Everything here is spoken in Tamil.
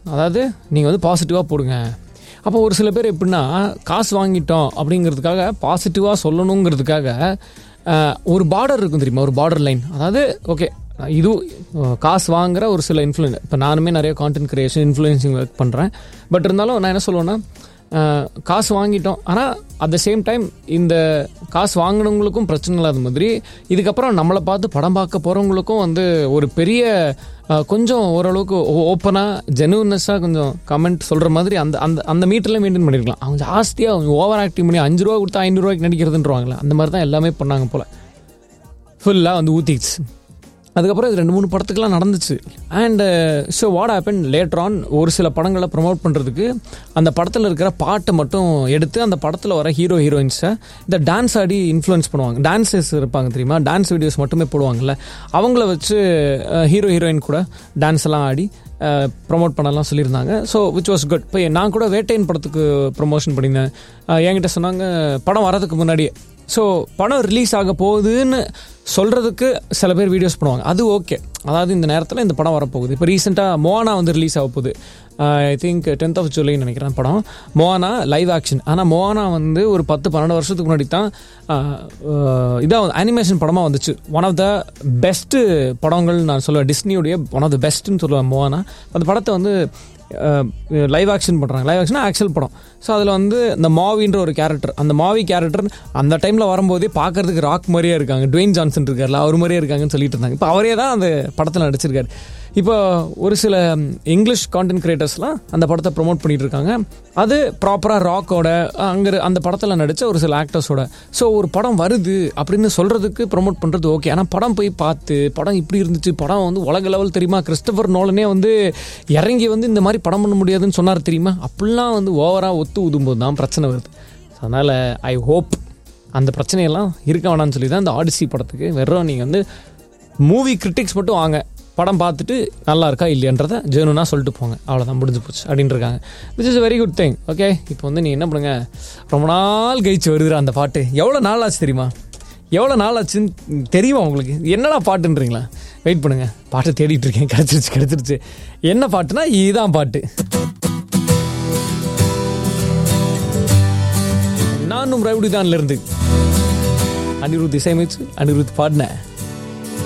அதாவது நீங்கள் வந்து பாசிட்டிவாக போடுங்க அப்போ ஒரு சில பேர் எப்படின்னா காசு வாங்கிட்டோம் அப்படிங்கிறதுக்காக பாசிட்டிவாக சொல்லணுங்கிறதுக்காக அஹ், ஒரு பார்டர் இருக்கும் தெரியுமா ஒரு பார்டர் லைன் அதாவது ஓகே இது அஹ், காசு வாங்குற ஒரு சில இன்ஃப்ளூயன் இப்போ நானுமே நிறைய கான்டென்ட் கிரியேஷன் இன்ஃப்ளூயன்சிங் ஒர்க் பண்ணுறேன் பட் இருந்தாலும் நான் என்ன சொல்லுவேன்னா அஹ், காசு வாங்கிட்டோம் ஆனால் அட் த சேம் டைம் இந்த காசு வாங்கினவங்களுக்கும் பிரச்சனை இல்லாத மாதிரி இதுக்கப்புறம் நம்மளை பார்த்து படம் பார்க்க போகிறவங்களுக்கும் வந்து ஒரு பெரிய அஹ், கொஞ்சம் ஓரளவுக்கு ஓப்பனாக ஜெனுவனஸாக கொஞ்சம் கமெண்ட் சொல்கிற மாதிரி அந்த அந்த அந்த மீட்டரில் மெயின்டைன் பண்ணியிருக்கலாம் அவங்க ஜாஸ்தியாக அவங்க ஓவர் ஆக்டிங் பண்ணி அஞ்சு ரூபா கொடுத்தா ஐநூறுரூவாய்க்கு நடிக்கிறதுன்றவாங்களே அந்த மாதிரி தான் எல்லாமே பண்ணாங்க போல் ஃபுல்லாக வந்து ஊற்றிச்சு அதுக்கப்புறம் இது ரெண்டு மூணு படத்துக்குலாம் நடந்துச்சு and so what happen later on ஒரு சில படங்களை ப்ரமோட் பண்ணுறதுக்கு அந்த படத்தில் இருக்கிற பாட்டை மட்டும் எடுத்து அந்த படத்தில் வர ஹீரோ ஹீரோயின்ஸை இந்த டான்ஸ் ஆடி இன்ஃப்ளூயன்ஸ் பண்ணுவாங்க டான்ஸர்ஸ் இருப்பாங்க தெரியுமா டான்ஸ் வீடியோஸ் மட்டுமே போடுவாங்கல்ல அவங்கள வச்சு ஹீரோ ஹீரோயின் கூட டான்ஸ் எல்லாம் ஆடி ப்ரொமோட் பண்ணலாம் சொல்லியிருந்தாங்க ஸோ விச் வாஸ் குட் இப்போ நான் கூட வேட்டையின் படத்துக்கு ப்ரொமோஷன் பண்ணியிருந்தேன் அஹ் என்கிட்ட சொன்னாங்க படம் வரதுக்கு முன்னாடியே ஸோ படம் ரிலீஸ் ஆக போகுதுன்னு சொல்கிறதுக்கு சில பேர் வீடியோஸ் பண்ணுவாங்க அது ஓகே அதாவது இந்த நேரத்தில் இந்த படம் வரப்போகுது இப்போ ரீசெண்டாக மோனா வந்து ரிலீஸ் ஆக போகுது ஐ திங்க் டென்த் ஆஃப் ஜூலைன்னு நினைக்கிறேன் படம் மோனா லைவ் ஆக்ஷன் ஆனால் மோனா வந்து ஒரு பத்து பன்னெண்டு வருஷத்துக்கு முன்னாடி தான் இதாக அனிமேஷன் படமாக வந்துச்சு ஒன் ஆஃப் த பெஸ்ட்டு படங்கள் நான் சொல்லுவேன் டிஸ்னியுடைய ஒன் ஆஃப் த பெஸ்ட்டுன்னு சொல்லுவேன் மோனா அந்த படத்தை வந்து லைவ் ஆக்ஷன் பண்ணுறாங்க லைவ் ஆக்ஷன் ஆக்ஷன் படம் ஸோ அதில் வந்து இந்த மாவின்ற ஒரு கேரக்டர் அந்த மாவி கேரக்டர் அந்த டைமில் வரும்போதே பார்க்கறதுக்கு ராக் மாதிரியே இருக்காங்க டுவேன் ஜான்சன் இருக்கார்ல அவர் மாதிரியே இருக்காங்கன்னு சொல்லிட்டு இருந்தாங்க இப்போ அவரே தான் அந்த படத்தில் நடிச்சிருக்காரு இப்போ ஒரு சில இங்கிலீஷ் கான்டென்ட் கிரியேட்டர்ஸ்லாம் அந்த படத்தை ப்ரொமோட் பண்ணிட்டு இருக்காங்க அது ப்ராப்பராக ராக்கோட அங்கே அந்த படத்தில் நடித்த ஒரு சில ஆக்டர்ஸோட ஸோ ஒரு படம் வருது அப்படின்னு சொல்கிறதுக்கு ப்ரொமோட் பண்ணுறது ஓகே ஆனால் படம் போய் பார்த்து படம் இப்படி இருந்துச்சு படம் வந்து உலக லெவல் தெரியுமா கிறிஸ்டபர் நோலனே வந்து இறங்கி வந்து இந்த மாதிரி படம் பண்ண முடியாதுன்னு சொன்னார் தெரியுமா அப்படிலாம் வந்து ஓவராக ஒத்து ஊதும்போது தான் பிரச்சனை வருது அதனால் ஐ ஹோப் அந்த பிரச்சனையெல்லாம் இருக்க வேணாம்னு சொல்லி தான் இந்த ஆடிசி படத்துக்கு வெறும் நீங்கள் வந்து மூவி கிரிட்டிக்ஸ் மட்டும் வாங்க படம் பார்த்துட்டு நல்லா இருக்கா இல்லையன்றத ஜெனுனா சொல்லிட்டு போங்க அவ்வளோதான் முடிஞ்சு போச்சு அப்படின்னு இருக்காங்க which is very good thing okay இப்போ வந்து நீ என்ன பண்ணுங்க ரொம்ப நாள் கழிச்சு வருதுடா அந்த பாட்டு எவ்வளோ நாள் ஆச்சு தெரியுமா எவ்வளோ நாள் ஆச்சுன்னு தெரியுமா உங்களுக்கு என்னடா பாட்டுன்றீங்களா வெயிட் பண்ணுங்க பாட்டை தேடிட்டு இருக்கேன் கிடச்சிருச்சு கிடச்சிருச்சு என்ன பாட்டுனா இதுதான் பாட்டு நானும் ரவுடி இருந்து அனிருத் இசையமைச்சு அனிருத் பாடின